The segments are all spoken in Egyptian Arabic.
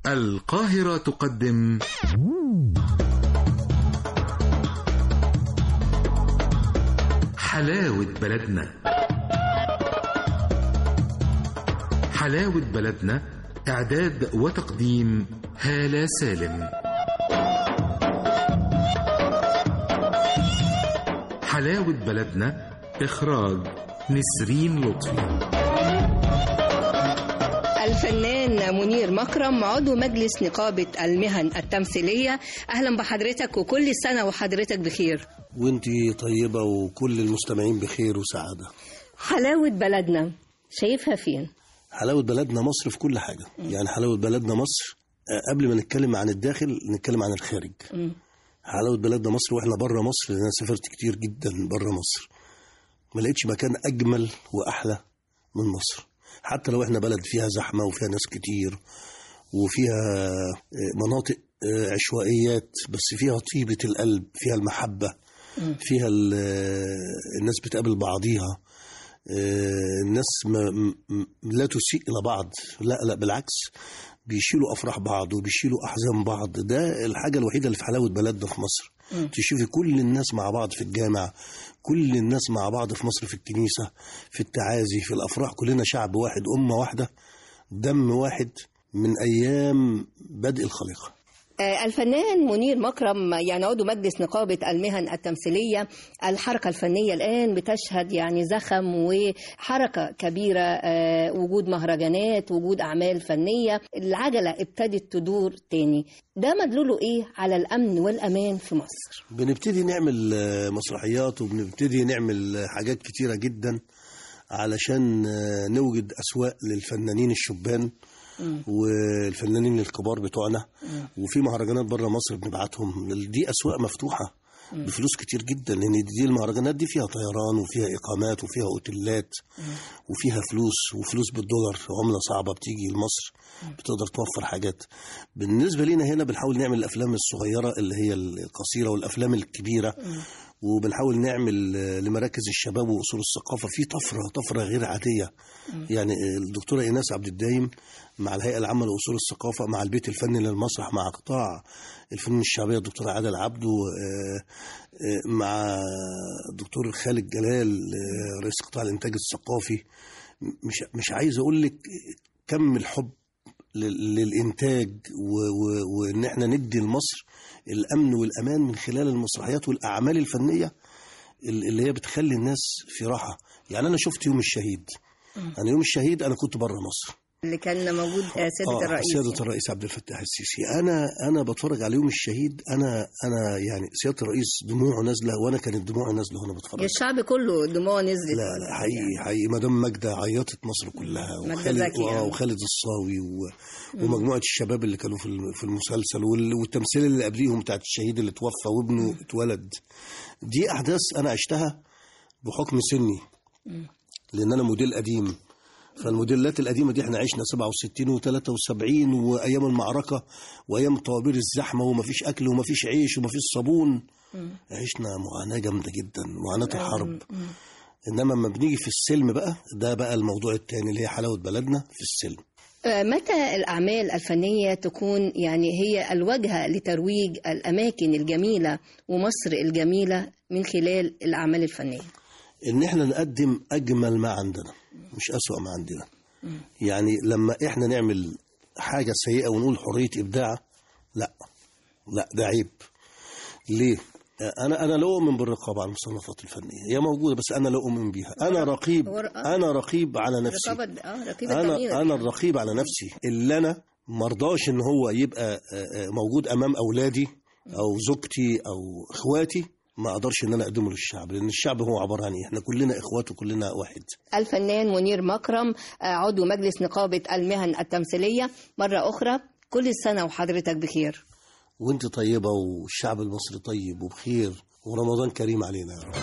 القاهرة تقدم حلاوة بلدنا حلاوة بلدنا إعداد وتقديم هالة سالم حلاوة بلدنا إخراج نسرين لطفي الفنان منير مكرم عضو مجلس نقابة المهن التمثيلية أهلا بحضرتك وكل سنة وحضرتك بخير وانتي طيبة وكل المستمعين بخير وسعادة حلاوة بلدنا شايفها فين؟ حلاوة بلدنا مصر في كل حاجة يعني حلاوة بلدنا مصر آه، قبل ما نتكلم عن الداخل نتكلم عن الخارج حلاوة بلدنا مصر واحنا بره مصر لأن انا سافرت كتير جدا بره مصر ما لقيتش مكان أجمل وأحلى من مصر حتى لو احنا بلد فيها زحمة وفيها ناس كتير وفيها آه، مناطق آه، عشوائيات بس فيها طيبة القلب فيها المحبة فيها ال- آه، الناس بتقابل بعضيها آه، الناس ما م- م- لا تسيء إلى بعض لا لا بالعكس بيشيلوا أفراح بعض وبيشيلوا أحزان بعض ده الحاجة الوحيدة اللي في حلاوة بلدنا في مصر تشوفي كل الناس مع بعض في الجامع كل الناس مع بعض في مصر في الكنيسة في التعازي في الأفراح كلنا شعب واحد أمة واحدة دم واحد من أيام بدء الخليقة آه، الفنان منير مكرم يعني عضو مجلس نقابة المهن التمثيلية الحركة الفنية الآن بتشهد يعني زخم وحركة كبيرة آه، وجود مهرجانات وجود أعمال فنية العجلة ابتدت تدور تاني ده مدلوله إيه على الأمن والأمان في مصر بنبتدي نعمل آه، مسرحيات وبنبتدي نعمل آه، حاجات كتيرة جدا علشان آه، نوجد أسواق للفنانين الشبان والفنانين الكبار بتوعنا وفي مهرجانات بره مصر بنبعتهم دي أسواق مفتوحة بفلوس كتير جدا لان دي المهرجانات دي فيها طيران وفيها اقامات وفيها اوتيلات وفيها فلوس وفلوس بالدولار عمله صعبه بتيجي لمصر بتقدر توفر حاجات بالنسبه لينا هنا بنحاول نعمل الافلام الصغيره اللي هي القصيره والافلام الكبيره وبنحاول نعمل آه، لمراكز الشباب واصول الثقافه في طفره طفره غير عاديه يعني آه، الدكتوره ايناس عبد الدايم مع الهيئه العامه لاصول الثقافه مع البيت الفني للمسرح مع قطاع الفنون الشعبيه الدكتور عادل عبده آه، آه، مع الدكتور خالد جلال آه، رئيس قطاع الانتاج الثقافي مش مش عايز اقول لك كم الحب لل- للإنتاج و- و- وإن إحنا ندي لمصر الأمن والأمان من خلال المسرحيات والأعمال الفنية ال- اللي هي بتخلي الناس في راحة يعني أنا شفت يوم الشهيد أنا يوم الشهيد أنا كنت بره مصر اللي كان موجود آه، سيادة آه، الرئيس سيادة الرئيس عبد الفتاح السيسي أنا أنا بتفرج على يوم الشهيد أنا أنا يعني سيادة الرئيس دموعه نازلة وأنا كانت دموعي نازلة وأنا بتفرج الشعب كله دموعه نزلت لا لا حقيقي حقيقي مدام ماجدة عيطت مصر كلها ماجدة وخالد زكي، آه، آه. وخالد الصاوي و... ومجموعة الشباب اللي كانوا في الم- في المسلسل وال... والتمثيل اللي قبليهم بتاعت الشهيد اللي توفى وابنه اتولد دي أحداث أنا عشتها بحكم سني لأن أنا موديل قديم فالموديلات القديمة دي احنا عشنا 67 و73 وأيام المعركة وأيام الطوابير الزحمة ومفيش أكل ومفيش عيش ومفيش صابون عشنا معاناة جامدة جدا معاناة الحرب انما لما بنيجي في السلم بقى ده بقى الموضوع التاني اللي هي حلاوه بلدنا في السلم آه، متى الأعمال الفنية تكون يعني هي الواجهة لترويج الأماكن الجميلة ومصر الجميلة من خلال الأعمال الفنية ان احنا نقدم اجمل ما عندنا مش اسوأ ما عندنا يعني لما احنا نعمل حاجه سيئه ونقول حريه ابداع لا لا ده عيب ليه انا انا لا اؤمن بالرقابه على المصنفات الفنيه هي موجوده بس انا لا اؤمن بيها انا رقيب هو- آه. انا رقيب على نفسي رقابة اه رقيبة جميلة انا انا الرقيب على نفسي اللي انا مرضاش ان هو يبقى آه، آه، موجود امام اولادي او زوجتي او اخواتي ما اقدرش ان انا اقدمه للشعب لان الشعب هو عباره عن ايه احنا كلنا اخوات وكلنا واحد الفنان منير مكرم آه، عضو مجلس نقابة المهن التمثيلية مرة أخرى كل سنة وحضرتك بخير وانت طيبه والشعب المصري طيب وبخير ورمضان كريم علينا يا رب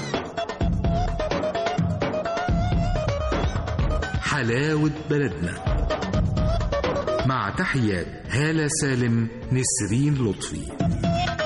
حلاوة بلدنا مع تحيات هالة سالم نسرين لطفي